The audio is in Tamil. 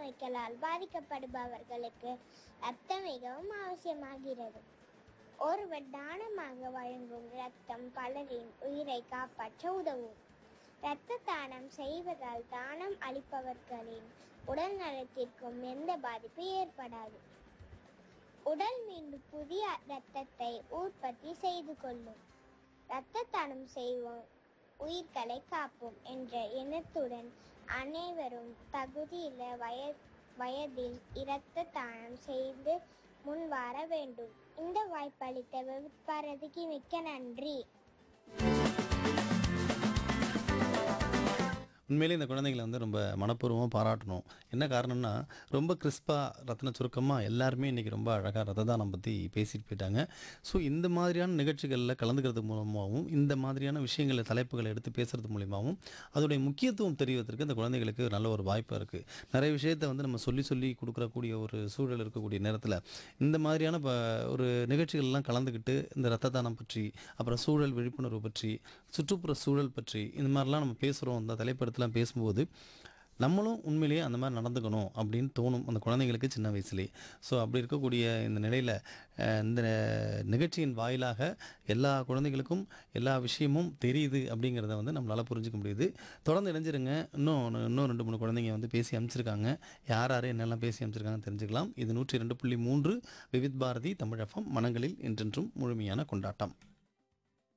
நோய்களால் பாதிக்கப்படுபவர்களுக்கு ரத்தம் மிகவும் அவசியமாகிறது ஒருவர் தானமாக வழங்கும் ரத்தம் பலரின் உயிரை காப்பாற்ற உதவும் இரத்த தானம் செய்வதால் தானம் அளிப்பவர்களின் உடல் நலத்திற்கும் எந்த பாதிப்பு ஏற்படாது உடல் மீண்டும் புதிய இரத்தத்தை உற்பத்தி செய்து கொள்ளும் இரத்த தானம் செய்வோம் உயிர்களை காப்போம் என்ற எண்ணத்துடன் அனைவரும் தகுதியுள்ள வய வயதில் இரத்த தானம் செய்து முன் வர வேண்டும் இந்த வாய்ப்பளித்த விபாரதிக்கு மிக்க நன்றி உண்மையிலே இந்த குழந்தைகளை வந்து ரொம்ப மனப்பூர்வமாக பாராட்டணும் என்ன காரணம்னா ரொம்ப கிறிஸ்பாக ரத்ன சுருக்கமாக எல்லாருமே இன்றைக்கி ரொம்ப அழகாக ரத்த தானம் பற்றி பேசிட்டு போயிட்டாங்க ஸோ இந்த மாதிரியான நிகழ்ச்சிகளில் கலந்துக்கிறது மூலமாகவும் இந்த மாதிரியான விஷயங்களை தலைப்புகளை எடுத்து பேசுகிறது மூலியமாகவும் அதோடைய முக்கியத்துவம் தெரிவதற்கு இந்த குழந்தைகளுக்கு நல்ல ஒரு வாய்ப்பு இருக்குது நிறைய விஷயத்தை வந்து நம்ம சொல்லி சொல்லி கொடுக்குறக்கூடிய ஒரு சூழல் இருக்கக்கூடிய நேரத்தில் இந்த மாதிரியான ப ஒரு நிகழ்ச்சிகள்லாம் கலந்துக்கிட்டு இந்த ரத்த தானம் பற்றி அப்புறம் சூழல் விழிப்புணர்வு பற்றி சுற்றுப்புற சூழல் பற்றி இந்த மாதிரிலாம் நம்ம பேசுகிறோம் இந்த தலைப்படத்தில் பேசும்போது நம்மளும் உண்மையிலேயே அந்த மாதிரி நடந்துக்கணும் அப்படின்னு தோணும் அந்த குழந்தைங்களுக்கு சின்ன வயசுலேயே ஸோ அப்படி இருக்கக்கூடிய இந்த நிலையில் அஹ், இந்த நிகழ்ச்சியின் வாயிலாக எல்லா குழந்தைகளுக்கும் எல்லா விஷயமும் தெரியுது அப்படிங்கிறத வந்து நம்மளால் புரிஞ்சுக்க முடியுது தொடர்ந்து இணைஞ்சிருங்க இன்னும் இன்னும் ரெண்டு மூணு குழந்தைங்க வந்து பேசி அமைச்சிருக்காங்க யார் யார் என்னெல்லாம் பேசி அமைச்சிருக்காங்கன்னு தெரிஞ்சுக்கலாம் இது நூற்றி ரெண்டு புள்ளி மூன்று விவித் பாரதி தமிழகம் மனங்களில் என்றென்றும் முழுமையான கொண்டாட்டம்